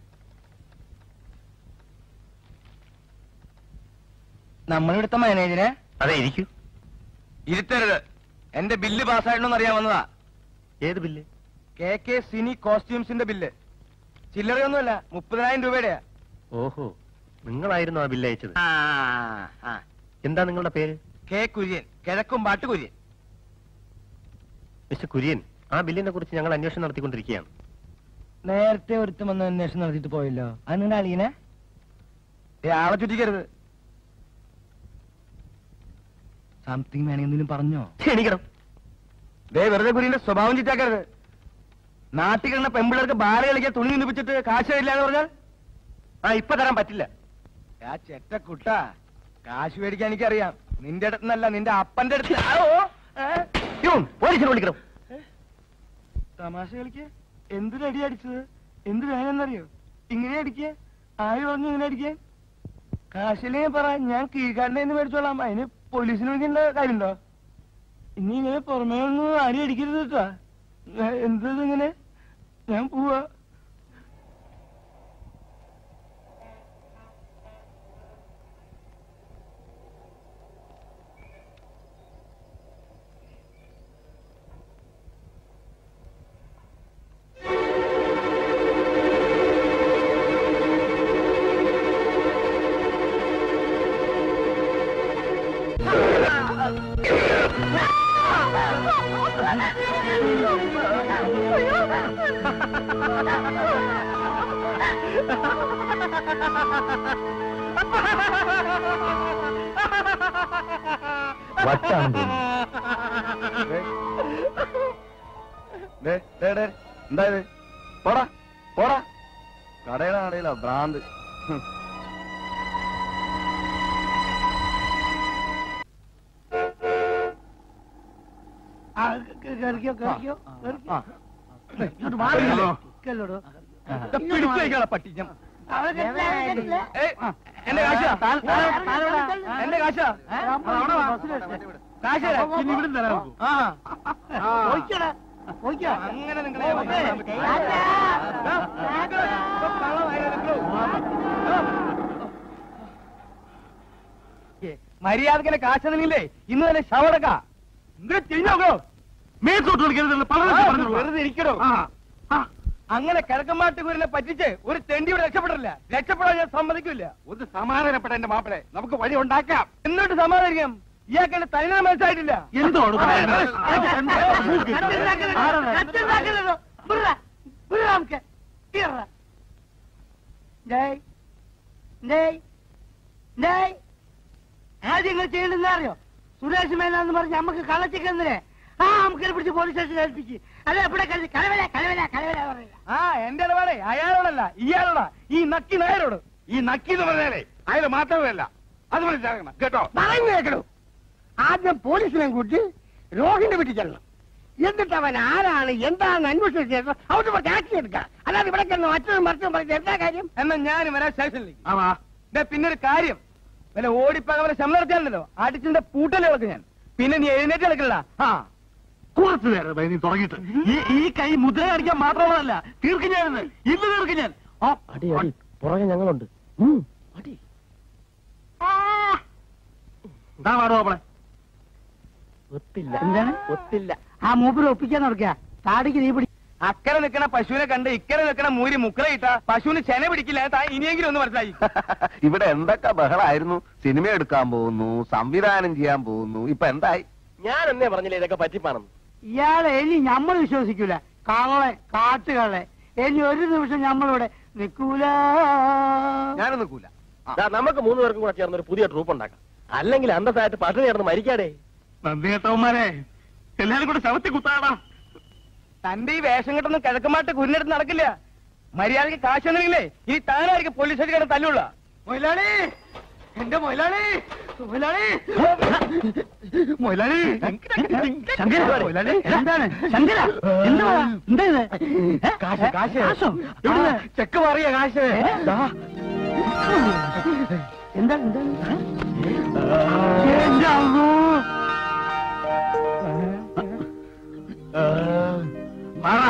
നമ്മളിവിടുത്തെ മാനേജരെ അതെ ഇരിക്കൂ ഇരുത്തരുത് എന്റെ ബില്ല് പാസ്സായിട്ടൊന്നും അറിയാൻ വന്നതാ ഏത് ബില്ല് കെ കെ സിനി കോസ്റ്റ്യൂംസിന്റെ ബില്ല് ചില്ലറയൊന്നുമല്ല മുപ്പതിനായിരം രൂപയുടെയാ ഓഹോ നിങ്ങളായിരുന്നു ആ ബില്ല് അയച്ചത് എന്താ നിങ്ങളുടെ പേര് കെ കുര്യൻ കിഴക്കും പാട്ട് കുര്യൻ മിസ്റ്റർ കുര്യൻ ആ ബില്ലിനെ കുറിച്ച് ഞങ്ങൾ അന്വേഷണം നടത്തിക്കൊണ്ടിരിക്കുകയാണ് നേരത്തെ ഒരുത്തം വന്ന് അന്വേഷണം നടത്തിയിട്ട് പോയല്ലോ അത് നിങ്ങളുടെ അളിയനെ ഏ, ആളെ ചുറ്റിക്കരുത് സംതിങ് വേണമെങ്കിലും പറഞ്ഞോ ക്ഷണിക്കണം ദേ വെറുതെ കുര്യന്റെ സ്വഭാവം ചുറ്റാക്കരുത് നാട്ടിൽ കിടന്ന പെമ്പിള്ളേർക്ക് ബാല കളിക്കാൻ തുണി നിന്നിപ്പിച്ചിട്ട് കാശ് തരില്ല എന്ന് പറഞ്ഞാൽ ആ ഇപ്പൊ തരാൻ പറ്റില്ല ആ ചെറ്റ കുട്ട കാശ് മേടിക്കാൻ എനിക്കറിയാം നിന്റെ അടുത്തുനിന്നല്ല നിന്റെ അപ്പന്റെ അടുത്ത് ആ, ഓ, ഏ? പ്യൂൺ, പോലീസിനെ വിളിക്കണം തമാശ കളിക്ക് എന്തിനു അടി അടിച്ചത് എന്ത് വേണമെന്നറിയോ ഇങ്ങനെ അടിക്കേ ആര് പറഞ്ഞു ഇങ്ങനെ അടിക്കാൻ കാശിലേ പറ ഞാൻ കീഴ്ക്കാരനെ മേടിച്ചോളാം അതിന് പോലീസിന് വിളിക്കേണ്ട കാര്യമുണ്ടോ ഇനി ഇങ്ങനെ പുറമേ ഒന്നും ആരും അടിക്കരുത് കേട്ടാ എന്തത് ഇങ്ങനെ ഞാൻ പോവാ വട്ടാണ് എന്താ ഇത് പോടാ പോടാ കടയുടെ കടയില ഭ്രാന്ത് ഹും. ആ, കേ- കേറിക്കോ കേറിക്കോ കേറിക്കോ ഇങ്ങോട്ട് മാറിയല്ലോ കേളോടോ പിടിച്ചു വയ്ക്കാളെ പട്ടി ഞാൻ അവിടെ കെട്ടില്ല, അവിടെ കെട്ടില്ല. ഏയ്, എന്റെ കാശാ എന്റെ കാശാ അവിടെ വാ, ബസ്സിലെടുത്ത്. കാശ് തരാം. ഇനി ഇവിടുന്ന് തരാൻ നോക്കൂ. ആ പോയിക്കോടാ, പോയിക്കോ. അങ്ങനെ നിങ്ങളെ ഓക്കേ. മര്യാദക്കിനെ കാശ് തന്നില്ലേ ഇന്ന് തന്നെ ശവടക്ക ഇങ്ങനെ തിരിഞ്ഞോക്കോ മേത്തോട്ട് കളിക്കരുതെന്ന് പല പ്രാവശ്യം പറഞ്ഞോളൂ. വെറുതെ ഇരിക്കണോ ആ, ആ. അങ്ങനെ കിഴക്കമ്മാട്ടുകൂരിനെ പറ്റിച്ച് ഒരു തെണ്ടിയുടെ രക്ഷപ്പെടില്ല രക്ഷപ്പെടാൻ ഞാൻ സമ്മതിക്കില്ല ഒന്ന് സമാധാനപ്പെട്ട എന്റെ മാപ്പിളെ നമുക്ക് വഴി ഉണ്ടാക്കാം എന്നിട്ട് സമാധാനിക്കാം ഇയാൾക്ക് തനിനെ മനസ്സിലായിട്ടില്ല എന്തോട് പറയുന്നത്? കട്ടുണ്ടാക്കരുത്, കട്ടുണ്ടാക്കരുത്. വിടുടാ, വിടുടാ നമുക്ക്. തീർടാ. ഡേയ്, ഡേയ്, ഡേയ്. ആദ്യം നിങ്ങൾ ചെയ്യേണ്ടതെന്ന് അറിയോ സുരേഷ് മേനാന്ന് പറഞ്ഞ് നമുക്ക് കളച്ചിക്കെന്നില്ലേ ആ നമുക്ക് പിടിച്ച് പോലീസ് സ്റ്റേഷനിൽ ഏൽപ്പിച്ച് അല്ല ഇവിടെ കളി കലവല കലവല കലവല പറയില്ല ആ എന്റെ ഇടപാടേ അയാളോടല്ല ഇയാളോടാ ഈ നക്കി നായരോട് ഈ നക്കി എന്ന് പറഞ്ഞാലേ അയാൾ മാത്രമല്ല അത് മനസ്സിലാക്കണം കേട്ടോ പറഞ്ഞു കേൾക്കണു ആദ്യം പോലീസിനെ കൂട്ടി രോഹിന്റെ വീട്ടിൽ ചെല്ലണം എന്നിട്ട് അവൻ ആരാണ് എന്താണെന്ന് അന്വേഷിച്ച ശേഷം അവിടെ പോയി ആക്ഷൻ എടുക്കാം അല്ലാതെ ഇവിടെ കിടന്ന് മറ്റൊരു മറിച്ചും പറഞ്ഞ എന്താ കാര്യം എന്നാ ഞാൻ വരാം സ്റ്റേഷനിലേക്ക് ആവാ ദേ, പിന്നെ ഒരു കാര്യം വല്ല ഓടിപ്പകവരെ ശമ്പളം നടത്തിയാലല്ലോ അടിച്ചിന്റെ പൂട്ടല് കളക്കും ഞാൻ പിന്നെ നീ എഴുന്നേറ്റ് കളിക്കണ്ട ആ കുറച്ചു നേരം നീ തുടങ്ങിയിട്ട് ഈ ഈ കൈ മുദ്ര അടിക്കാൻ മാത്രമുള്ളതല്ല തീർക്കും ഞാൻ ഇന്ന്. ഇന്ന് തീർക്കും ഞാൻ ആ, അടി അടി പുറകെ ഞങ്ങളുണ്ട് അടി ഇതാ പാടുവോ അവളെ ഒത്തില്ല എന്താണ്? ഒത്തില്ല ആ മൂപ്പര് ഒപ്പിക്കാൻ നടക്കുക താടിക്ക് നീ പിടി അക്കരെ നിൽക്കണ പശുവിനെ കണ്ട് ഇക്കരെ നിൽക്കണ മൂരി മുക്കറ ഇട്ട പശുവിന് ചെന പിടിക്കില്ല താ ഇനിയെങ്കിലും ഒന്ന് മനസ്സിലായി ഇവിടെ എന്തൊക്കെ ബഹളായിരുന്നു സിനിമ എടുക്കാൻ പോകുന്നു സംവിധാനം ചെയ്യാൻ പോകുന്നു ഇപ്പൊ എന്തായി ഞാൻ എന്നേ പറഞ്ഞില്ലേ ഇതൊക്കെ പറ്റിപ്പാണെന്ന് ഇയാളെ ഇനി നമ്മൾ വിശ്വസിക്കൂല കള്ളെ കാട്ടുകളെ ഇനി ഒരു നിമിഷം നമ്മളിവിടെ നിൽക്കൂല ഞാനും നിൽക്കൂല ദാ, നമുക്ക് മൂന്ന് പേർക്കും കൂടെ ചേർന്ന് ഒരു പുതിയ ട്രൂപ്പ് ഉണ്ടാക്കാം അല്ലെങ്കിൽ അന്തസ്സായിട്ട് പട്ടിണി കിടന്ന് മരിക്കാടേ നന്ദി കേട്ടവന്മാരെ എല്ലാരും കൂടെ ശവത്തി കുത്താടാ തന്റെ ഈ വേഷം കെട്ടൊന്നും കിഴക്കമാട്ട് കുരിനെടുത്ത് നടക്കില്ല മര്യാദക്ക് കാശ് തന്നില്ലേ ഇനി താനായിരിക്കും പോലീസ് സ്റ്റേഷൻ കിടന്ന് തല്ലുള്ള മൊയിലാളി എന്റെ മൊയിലാളി മൊയിലാളി മൊയിലാളി മൊയിലാളി എന്താണ് ശങ്കര എന്താ എന്താ ഇത് ഏ? കാശ് കാശ് കാശോ? എവിടുന്ന്? ആ. ചെക്ക് മാറിയ കാശ് ദാ. എന്താ എന്താ എന്റെ അമ്മോ. മാറാ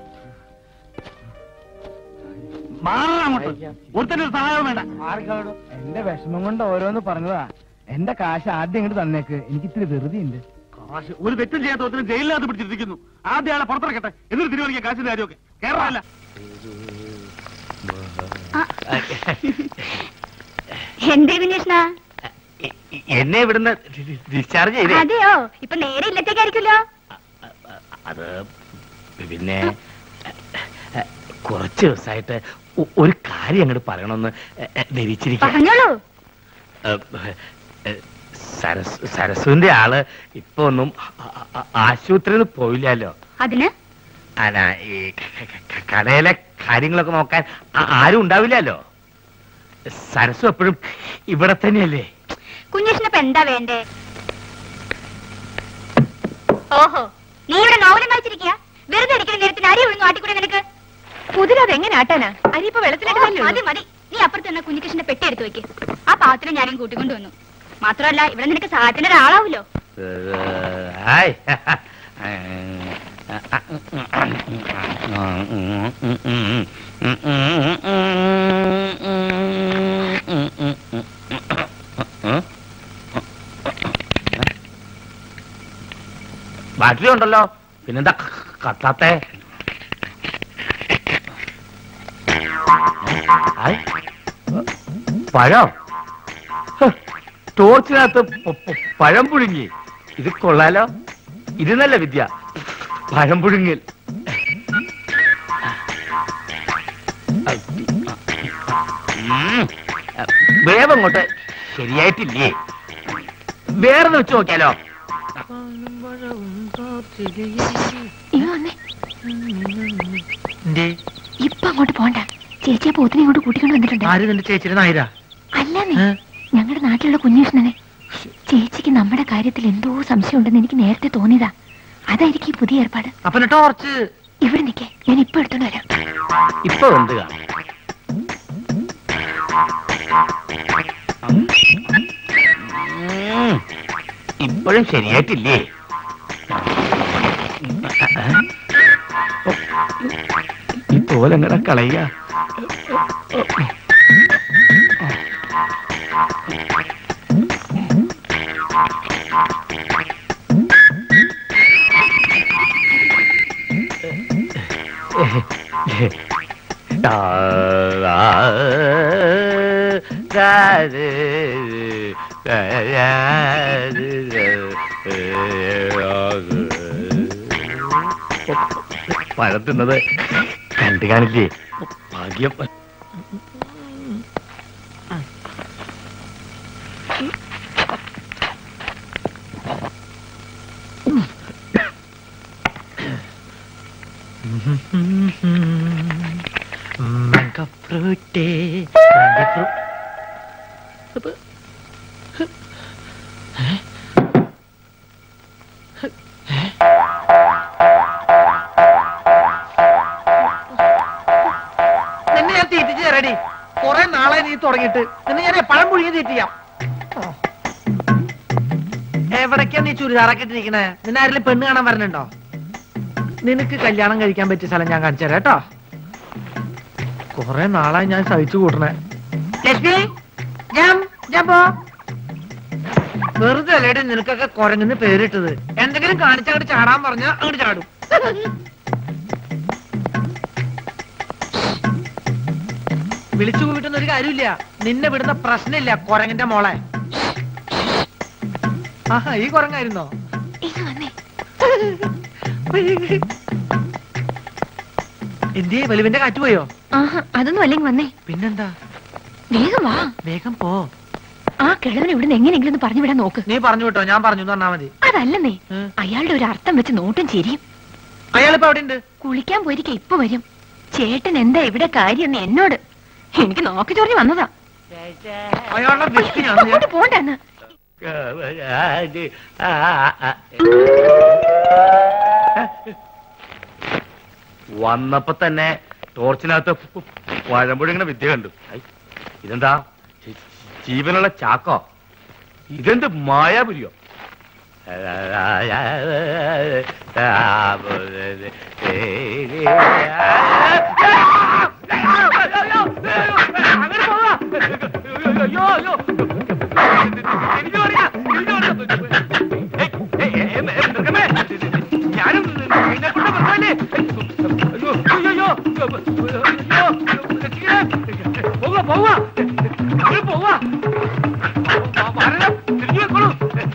മാറാ അങ്ങോട്ട് ഒരുത്തന്റെ ഒരു സഹായം വേണ്ട മാറിക്കാളോ എന്റെ വിഷമം കൊണ്ട് ഓരോന്ന് പറഞ്ഞതാ എന്റെ കാശ് ആദ്യം ഇങ്ങോട്ട് തന്നേക്ക് എനിക്ക് ഇത്തിരി വെറുതെ ഉണ്ട് കാശ് ഒരു തെറ്റും ചെയ്യാത്ത ഒരുത്തരും ജയിലിനകത്ത് പിടിച്ചിരിക്കുന്നു ആദ്യം ആളെ പുറത്തിറക്കട്ടെ എന്നിട്ട് തിരുവനന്തപുരം കാശിന്റെ കാര്യമൊക്കെ കേരളമല്ല എന്തേ വിനേഷണ എന്നെ ഇവിടുന്ന് ഡിസ്ചാർജ് ചെയ്തേ അതെയോ ഇപ്പൊ നേരെ ഇല്ലത്തേക്കായിരിക്കുമല്ലോ അത് പിന്നെ കുറച്ച് ദിവസമായിട്ട് ഒ- ഒരു കാര്യം അങ്ങോട്ട് പറയണമെന്ന് ധരിച്ചിരിക്കുക പറഞ്ഞോളൂ സരസ് സരസുവിന്റെ ആള് ഇപ്പൊ ഒന്നും ആ- ആ- ആശുപത്രിയിൽ പോയില്ലല്ലോ അതിന് അല്ല ഈ ക- ക- ക- കടയിലെ കാര്യങ്ങളൊക്കെ നോക്കാൻ ആ- ആരും ഉണ്ടാവില്ലല്ലോ സരസു എപ്പോഴും ഇവിടെ തന്നെയല്ലേ കുഞ്ഞേഷനിപ്പ എന്താ വേണ്ടേ ഓഹോ നീ ഇവിടെ നോവലും കളിച്ചിരിക്കുക വെറുതെ ഇരിക്കുന്ന നേരത്തിന് അരി ഒഴുങ്ങും ആട്ടിക്കൂടെ നിനക്ക് കുതിര അതെങ്ങനെ ആട്ടാനാ അരിയിപ്പോ വെള്ളത്തിലിട്ടതല്ലേ മതി മതി നീ അപ്പുറത്ത് തന്നെ കുഞ്ഞികൃഷ്ണന്റെ പെട്ടി എടുത്ത് വെക്ക് ആ പാത്രം ഞാനും കൂട്ടിക്കൊണ്ട് വന്നു മാത്രമല്ല ഇവിടെ നിനക്ക് സഹായത്തിന് ഒരാളാവൂലോ ഹായ് ബാറ്ററി ഉണ്ടല്ലോ പിന്നെന്താ കത്താത്തെ ഹായ്. പഴം ഹ്, ടോർച്ചിനകത്ത് പ- പ- പഴം പുഴുങ്ങി ഇത് കൊള്ളാലോ ഇത് നല്ല വിദ്യ പഴം പുഴുങ്ങൽ ഉം. വേവ് അങ്ങോട്ട് ശരിയായിട്ടില്ലേ വേറെ വെച്ച് നോക്കിയാലോ ഇങ്ങ് വന്നേ ഇപ്പൊ അങ്ങോട്ട് പോണ്ട ചേച്ചിയെ പോത്തിനെ ഇങ്ങോട്ട് കൂട്ടിക്കൊണ്ട് വന്നിട്ടുണ്ട് ആര് നിന്റെ ചേച്ചിയുടെ നായരാ അല്ലെന്നേ ഞങ്ങളുടെ നാട്ടിലുള്ള കുഞ്ഞുഷ്ണനെ ചേച്ചിക്ക് നമ്മുടെ കാര്യത്തിൽ എന്തോ സംശയം ഉണ്ടെന്ന് എനിക്ക് നേരത്തെ തോന്നിയതാ അതായിരിക്കും ഈ പുതിയ ഏർപ്പാട് അപ്പൊ ടോർച്ച് ഇവിടെ നിൽക്കേ ഞാൻ ഇപ്പൊ എടുത്തോണ്ട് വരാം ഇപ്പൊ എന്ത് കാണും ഉം. ഇപ്പോഴും ശരിയായിട്ടില്ലേ ഈ തോലെങ്ങനെ കളയുക പഴം തിന്നത് കണ്ടു കാണില്ലേ ഭാഗ്യം Mango fruity. Mango fruit. നിന്നെ ഞാൻ തീറ്റിച്ച് റെഡി കുറെ നാളെ നീ തുടങ്ങിയിട്ട് നിന്നെ ഞാൻ പഴം പുഴുങ്ങി തീറ്റിയാം എവിടേക്കാ നീ ചുരിദാറൊക്കെ ഇട്ടിരിക്കണേ നിന്നെ ആരെങ്കിലും പെണ്ണ് കാണാൻ വരണുണ്ടോ നിനക്ക് കല്യാണം കഴിക്കാൻ പറ്റിയ സ്ഥലം ഞാൻ കാണിച്ചു തരാം കേട്ടോ കുറെ നാളായി ഞാൻ സഹിച്ചു കൂട്ടണേ ലക്ഷ്മി ഞാൻ ഞാൻ പോ വെറുതെ അല്ലേടെ നിനക്കൊക്കെ കുരങ്ങുന്ന പേരിട്ടത് എന്തെങ്കിലും കാണിച്ചങ്ങോട്ട് ചാടാൻ പറഞ്ഞാ അങ്ങോട്ട് ചാടും വിളിച്ചു കൂട്ടുന്ന ഒരു കാര്യമില്ല നിന്നെ വിടുന്ന പ്രശ്നമില്ല കുരങ്ങിന്റെ മോളെ ആഹാ ഈ കുരങ്ങായിരുന്നോ ഇങ്ങ് വന്നേ എന്തിയെ വെളിവിന്റെ കാറ്റ് പോയോ ആഹാ അതൊന്നും അല്ലെങ്കിൽ വന്നേ പിന്നെന്താ വേഗം വാ വേഗം പോ ആ കിഴവൻ ഇവിടെ എങ്ങനെയെങ്കിലും ഒന്ന് പറഞ്ഞു വിടാൻ നോക്ക് നീ പറഞ്ഞു വിട്ടോ ഞാൻ പറഞ്ഞു എന്ന് പറഞ്ഞാ മതി അതല്ലെന്നേ ഉം. അയാളുടെ ഒരു അർത്ഥം വെച്ച് നോട്ടും ചിരിയും അയാളിപ്പോ അവിടെ ഉണ്ട് കുളിക്കാൻ പോയിരിക്ക ഇപ്പൊ വരും ചേട്ടൻ എന്താ ഇവിടെ കാര്യം എന്നോട് എനിക്ക് നോക്കി ചൊറിഞ്ഞു വന്നതാ അയാളുടെ വിസ്കി ഞാൻ അങ്ങോട്ട് പോണ്ടെന്ന് വന്നപ്പോ തന്നെ ടോർച്ചിനകത്ത് പഴമ്പൊഴിങ്ങനെ വിദ്യ കണ്ടു ഐ, ഇതെന്താ ജി- ജീവനുള്ള ചാക്കോ ഇതെന്ത് മായാപുരിയോ ഞാനും നിന്നെ കൊണ്ട് വെറുതെ അയ്യോ അയ്യോ പോവാ പോവാ പോവാ തിരിഞ്ഞു വെക്കോളൂ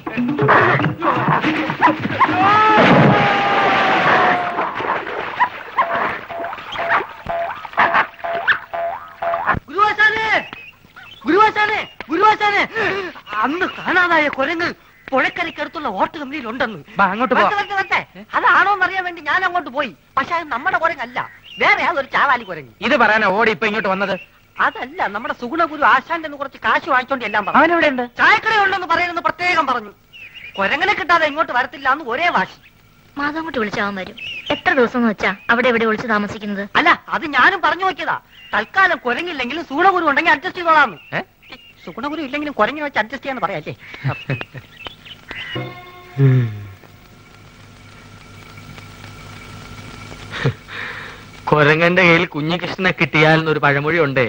ഗുരുവാശാനെ ഗുരുവാശാനെ ഗുരുവാശാനെ അന്ന് കാണാതായ കുരങ്ങ് പുഴക്കരയ്ക്കടുത്തുള്ള ഓട്ട് കമ്പനിയിൽ ഉണ്ടെന്ന് ബാ, അങ്ങോട്ട് പോ. അതാണോ എന്നറിയാൻ വേണ്ടി ഞാൻ അങ്ങോട്ട് പോയി പക്ഷെ അത് നമ്മുടെ കുരങ്ങല്ല വേറെ ഒരു ചാവാലി കുരങ്ങ് ഇത് പറയാനാ ഓടി ഇപ്പൊ ഇങ്ങോട്ട് വന്നത് അതല്ല നമ്മുടെ സുഗുണഗുരു ആശാന്റെ കുറച്ച് കാശ് വാങ്ങിച്ചോണ്ട് എല്ലാം പറഞ്ഞു അവനെവിടെ ഉണ്ട് ചായക്കട ഉണ്ടെന്ന് പറയുന്നത് പ്രത്യേകം പറഞ്ഞു കുരങ്ങനെ കിട്ടാതെ ഇങ്ങോട്ട് വരത്തില്ല എന്ന് ഒരേ വാശി മാധവങ്ങോട്ട് വിളിച്ചാവാൻ വരും എത്ര എത്ര ദിവസം എന്ന് വെച്ചാ അവിടെ എവിടെ ഒളിച്ചു താമസിക്കുന്നത് അല്ല അത് ഞാനും പറഞ്ഞു നോക്കിയതാ തൽക്കാലം കുരങ്ങില്ലെങ്കിലും സൂണഗുരു ഉണ്ടെങ്കിൽ അഡ്ജസ്റ്റ് ചെയ്തോളാന്ന് സുഗുണഗുരു ഇല്ലെങ്കിലും കുരങ്ങി വെച്ച് അഡ്ജസ്റ്റ് ചെയ്യാന്ന് പറയാല്ലേ കൊരങ്ങന്റെ കയ്യിൽ കുഞ്ഞികൃഷ്ണനെ കിട്ടിയാൽ എന്നൊരു പഴമൊഴി ഉണ്ടേ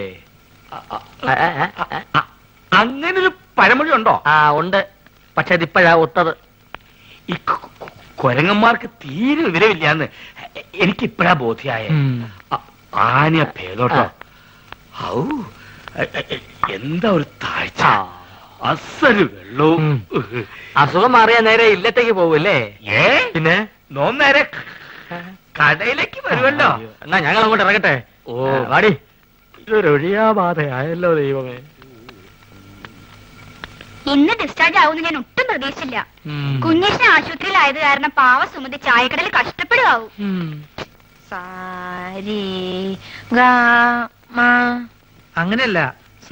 അങ്ങനെ ഒരു പഴമൊഴി ഉണ്ടോ ആ ഉണ്ട് പക്ഷെ അതിപ്പോഴാ ഒത്തത് ഈ കൊ- കൊ- കൊരങ്ങന്മാർക്ക് തീരെ വിവരമില്ലാന്ന് എനിക്ക് ഇപ്പഴാ ബോധ്യായ ആനയ പേലോട്ടോ ഔ എ- എ- എ- എന്താ ഒരു താഴ്ച അസല് വെള്ളവും അസുഖം മാറിയാ നേരെ ഇല്ലത്തേക്ക് പോവല്ലേ ഏ പിന്നെ നോം നേരെ കടയിലേക്ക് വരുമല്ലോ എന്നാ ഞങ്ങൾ അങ്ങോട്ട് ഇറങ്ങട്ടെ ഓ. ആ, വാടി ഇതൊരു ഒഴിയാബാധയായല്ലോ ദൈവമേ ഇന്ന് ഡിസ്ചാർജ് ആവുമെന്ന് ഞാൻ ഒട്ടും പ്രതീക്ഷിച്ചില്ല കുഞ്ഞേഷിനെ ആശുപത്രിയിലായത് കാരണം പാവ സുമതി ചായക്കടയിൽ കഷ്ടപ്പെടുകയാവും സാരി ഗ അങ്ങനെയല്ല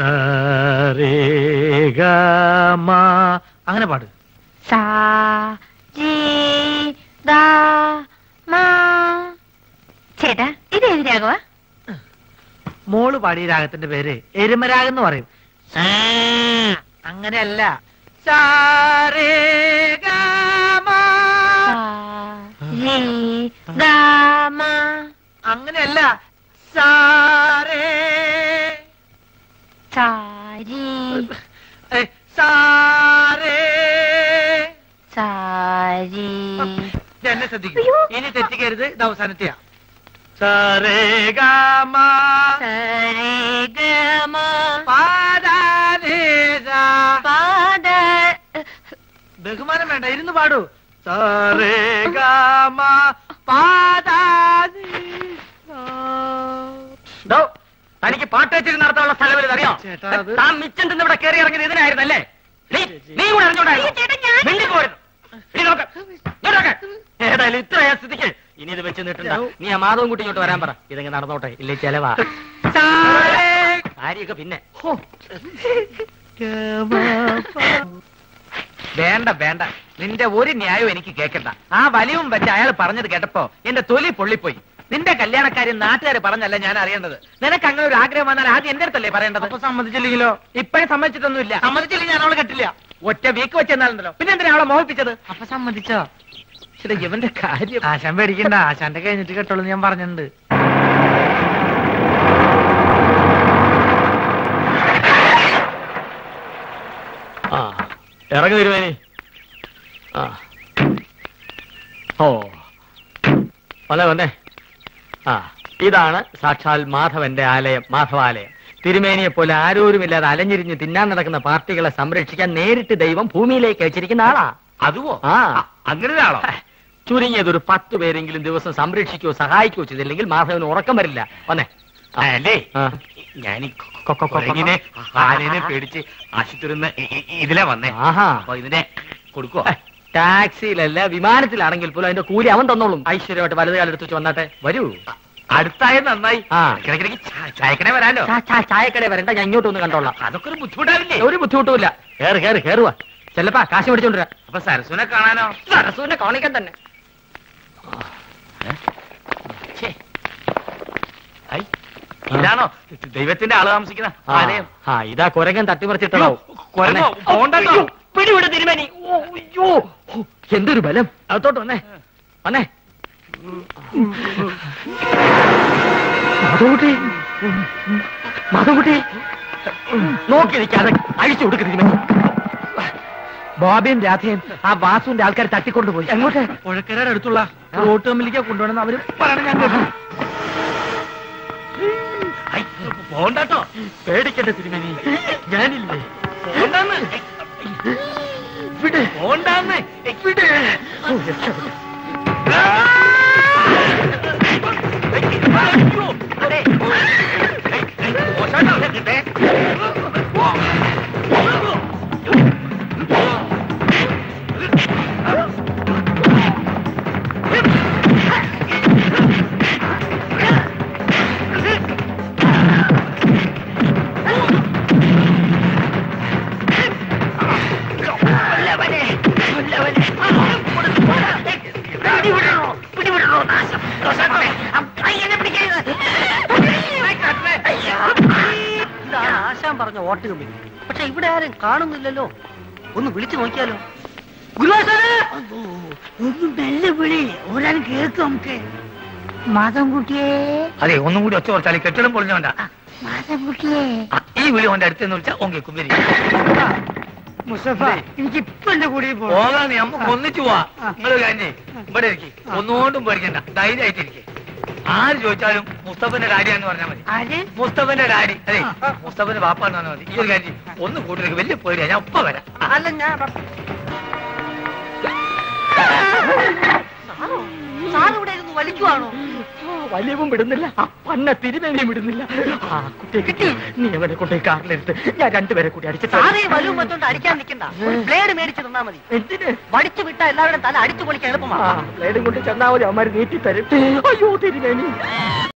അങ്ങനെ പാട് സാ ജി ഗ മ ചേട്ടാ ഇത് ഏത് രാഘവ മോള് പാടിയ രാഗത്തിന്റെ പേര് എരുമരാഗം എന്ന് പറയും ആ, അങ്ങനെയല്ല സാരേ ഗാമ. ജി ഗ മ അങ്ങനെയല്ല സാരേ സാരി ഏ, സാരേ സാരി ഇത് എന്നെ ശ്രദ്ധിക്കും ഇനി തെറ്റിക്കരുത് ഇത് അവസാനത്തെയാ സാരേ ഗാമ സരേ ഗ മ പാദാനീസ. പാദ ബഹുമാനം വേണ്ട ഇരുന്ന് പാടൂ സാരേ ഗാമ പാദാനീസ. ഡോ, തനിക്ക് പാട്ടേച്ചിരി നടത്താനുള്ള സ്ഥലം വലുത് അറിയോ ചേട്ടാ, അത് താൻ മിച്ചം തിന്ന് ഇവിടെ കയറി ഇറങ്ങിയത് ഇതിനായിരുന്നല്ലേ നീ നീ കൂടെ അറിഞ്ഞോണ്ടായിരുന്നു മിണ്ടി പോയിരുന്നു ഇനി നോക്ക് ഇങ്ങോട്ട് നോക്ക്. ഏതായാലും ഇത്ര സ്ഥിതിക്ക് ഇനി ഇത് വെച്ച് നിട്ടണ്ട നീ ആ മാധവൻ കുട്ടി ഇങ്ങോട്ട് വരാൻ പറ ഇതെങ്ങനെ നടന്നോട്ടെ ഇല്ലേ ചെലവാ കാര്യൊക്കെ പിന്നെ വേണ്ട വേണ്ട നിന്റെ ഒരു ന്യായവും എനിക്ക് കേൾക്കണ്ട ആ വലിവും വെച്ച് അയാൾ പറഞ്ഞത് കേട്ടപ്പോ എന്റെ തൊലി പൊള്ളിപ്പോയി നിന്റെ കല്യാണക്കാര്യം നാട്ടുകാർ പറഞ്ഞല്ല ഞാൻ അറിയേണ്ടത് നിനക്ക് അങ്ങനെ ഒരു ആഗ്രഹം വന്നാൽ ആദ്യം എന്റെ അടുത്തല്ലേ പറയേണ്ടത് അപ്പൊ സമ്മതിച്ചില്ലെങ്കിലോ ഇപ്പഴും സമ്മതിച്ചിട്ടൊന്നുമില്ല സമ്മതിച്ചില്ലെങ്കിൽ ഞാൻ അവളെ കെട്ടില്ല ഒറ്റ വീക്ക് വെച്ചെന്നാലുണ്ടല്ലോ പിന്നെ എന്തിനാ അവളെ മോഹിപ്പിച്ചത് അപ്പൊ സമ്മതിച്ചോ ശരി ഇവന്റെ കാര്യം ആശാൻ പേടിക്കണ്ട ആശാന്റെ കഴിഞ്ഞിട്ട് കേട്ടോളൂ ഞാൻ പറഞ്ഞിട്ടുണ്ട് ആ ഇറങ്ങി തരുവേനി ആ ഓ വന്നേ വന്നേ ആ ഇതാണ് സാക്ഷാൽ മാധവന്റെ ആലയം മാധവാലയം തിരുമേനിയെ പോലെ ആരോരുമില്ലാതെ അലഞ്ഞിരിഞ്ഞ് തിന്നാൻ നടക്കുന്ന പാർട്ടികളെ സംരക്ഷിക്കാൻ നേരിട്ട് ദൈവം ഭൂമിയിലേക്ക് അയച്ചിരിക്കുന്ന ആളാ അതുവോ ആ അങ്ങനെ ഒരാളോ ചുരുങ്ങിയത് ഒരു പത്ത് പേരെങ്കിലും ദിവസം സംരക്ഷിക്കുകയോ സഹായിക്കുകയോ ചെയ്തില്ലെങ്കിൽ മാധവന് ഉറക്കം വരില്ല വന്നേ ആ. അല്ലേ ആ. ഞാൻ ഈ കൊ- കൊ- കൊ- കൊരങ്ങിനെ ആനേനെ പേടിച്ച് ആശുപത്രി ഇതിലെ വന്നേ ആഹാ അപ്പൊ ഇതിനെ കൊടുക്കോ ടാക്സിയിലല്ല വിമാനത്തിലാണെങ്കിൽ പോലും അതിന്റെ കൂലി അവൻ തന്നോളും ഐശ്വര്യമായിട്ട് വലത് കാലെടുത്ത് വെച്ച് വന്നാട്ടെ വരൂ അടുത്തായ നന്നായി ആ. ഇടയ്ക്കിടയ്ക്ക് ചാ- ചായക്കട വരാലോ ചാ- ചാ- ചായക്കടയിൽ വരണ്ട ഞാൻ ഇങ്ങോട്ട് ഒന്ന് കണ്ടോളാം അതൊക്കെ ഒരു ബുദ്ധിമുട്ടാവില്ലേ ഒരു ബുദ്ധിമുട്ടുമില്ല കേറ് കേറ് കേറുവാ ചെല്ലപ്പാ കാശ് മേടിച്ചോണ്ടിരാ അപ്പൊ സരസുനെ കാണാനോ സരസുവിനെ കാണിക്കാൻ തന്നെ ഛേ. ഐ, ഇതാണോ ദൈവത്തിന്റെ ആള് താമസിക്കുന്ന ആ, ആലയം ആ ഇതാ കുരങ്ങൻ തട്ടിമറിച്ചിട്ടതാവും കുരങ്ങോ? പോണ്ടല്ലോ. അയ്യോ, പിടിവിട് തിരുമേനി ഓ, അയ്യോ ഓ, എന്തൊരു ബലം അകത്തോട്ട് വന്നേ വന്നേ മാധവകുട്ടി മാധവകുട്ടി നോക്കി നിൽക്കാതെ അഴിച്ചു കൊടുക്ക് തിരുമേനി ബോബിയും രാധയും ആ വാസുവിന്റെ ആൾക്കാർ തട്ടിക്കൊണ്ടുപോയി എങ്ങോട്ട് പുഴക്കരയുടെ അടുത്തുള്ള റോട്ട് കമ്മിലേക്ക് കൊണ്ടുപോകണമെന്ന് അവര് പറയണ ഞാൻ കേട്ടു ഐ, പോണ്ടട്ടോ പേടിക്കണ്ട തിരുമേനി ഞാനില്ലേ പോണ്ടാന്ന് വിട് പോണ്ടാന്ന് വിട് ഓ, രക്ഷപ്പെട്ടു. അയ്യോ. അതെ. ഐ, ഐ, മോശാട്ടോ. ദേ. വോട്ട് കമ്പനി പക്ഷെ ഇവിടെ ആരും കാണുന്നില്ലല്ലോ ഒന്ന് വിളിച്ചു നോക്കിയാലോ ഗുരുവാസനെ ഒന്ന് മെല്ലെ വിളി ഒരാൾ കേൾക്കും നമുക്ക് മാധവൻകുട്ടിയെ അതെ ഒന്നും കൂടി ഒച്ച കുറച്ചാൽ കെട്ടിടം പൊളിഞ്ഞോണ്ട മാധവൻകുട്ടിയെ ഈ വിളി ഓന്റെ അടുത്ത് വിളിച്ചാൽ ഓൻ കേൾക്കും വരി മുസ്തഫ എനിക്ക് ഇപ്പൊ എന്റെ കൂടെ പോകാൻ നമുക്ക് ഒന്നിച്ചു പോവാ നിങ്ങൾ കഴിഞ്ഞേ ഇവിടെ ഇരിക്കും ഒന്നുകൊണ്ടും പേടിക്കണ്ട ധൈര്യമായിട്ടിരിക്കെ ആര് ചോദിച്ചാലും മുസ്തഫന്റെ ഡാഡി എന്ന് പറഞ്ഞാൽ മതി ആര് മുസ്തഫന്റെ ഡാഡി അതെ മുസ്തഫന്റെ ബാപ്പ എന്ന് പറഞ്ഞാൽ മതി ഈ ഒരു കാര്യം ചെയ്യ്. ഒന്ന് കൂട്ടിലേക്ക് വലിയ പേടിയാ ഞാൻ ഒപ്പം വരാം അല്ല ഞാൻ സാറ് ഇവിടെ ഇരുന്ന് വലിക്കുവാണോ വലിയവും വിടുന്നില്ല ആ പന്ന തിരുമേനിയും വിടുന്നില്ല ആ കുട്ടിയെ കിട്ടി നീ അവനെ കൊണ്ടേ കാറിലെടുത്ത് ഞാൻ രണ്ടുപേരെ കൂടി അടിച്ചിട്ട് സാറേ വലും വെച്ചോണ്ട് അടിക്കാൻ നിൽക്കണ്ട ഒരു ബ്ലേഡ് മേടിച്ച് തന്നാ മതി എന്തിന് വടിച്ചു വിട്ട എല്ലാവരും തല അടിച്ചു പൊളിക്കാൻ ആ എളുപ്പമാണ് ബ്ലേഡും കൊണ്ട് ചെന്നാ മതി അവന്മാര് നീട്ടി തരും അയ്യോ തിരുമേനി